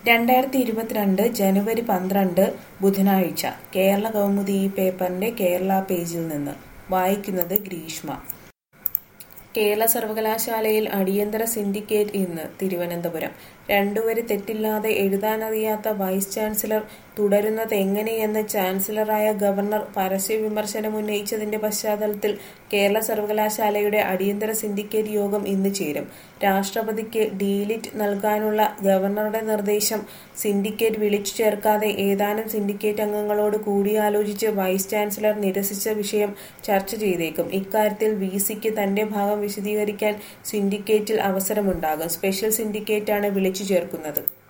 രണ്ടായിരത്തി ഇരുപത്തിരണ്ട് ജനുവരി പന്ത്രണ്ട് ബുധനാഴ്ച കേരള കൗമുദി ഈ പേപ്പറിന്റെ കേരള പേജിൽ നിന്ന് വായിക്കുന്നത് ഗ്രീഷ്മ കേരള സർവകലാശാലയിൽ അടിയന്തര സിൻഡിക്കേറ്റ് ഇന്ന് തിരുവനന്തപുരം രണ്ടുവരി തെറ്റില്ലാതെ എഴുതാനറിയാത്ത വൈസ് ചാൻസലർ തുടരുന്നത് എങ്ങനെയെന്ന് ചാൻസലറായ ഗവർണർ പരസ്യ വിമർശനം ഉന്നയിച്ചതിന്റെ പശ്ചാത്തലത്തിൽ കേരള സർവകലാശാലയുടെ അടിയന്തര സിൻഡിക്കേറ്റ് യോഗം ഇന്ന് ചേരും രാഷ്ട്രപതിക്ക് ഡീലിറ്റ് നൽകാനുള്ള ഗവർണറുടെ നിർദ്ദേശം സിൻഡിക്കേറ്റ് വിളിച്ചു ചേർക്കാതെ ഏതാനും സിൻഡിക്കേറ്റ് അംഗങ്ങളോട് കൂടിയാലോചിച്ച് വൈസ് ചാൻസലർ നിരസിച്ച വിഷയം ചർച്ച ചെയ്തേക്കും ഇക്കാര്യത്തിൽ വി സിക്ക് തന്റെ ഭാഗം വിശദീകരിക്കാൻ സിൻഡിക്കേറ്റിൽ അവസരമുണ്ടാകും സ്പെഷ്യൽ സിൻഡിക്കേറ്റാണ് വിളിച്ചു ചേർക്കുന്നത്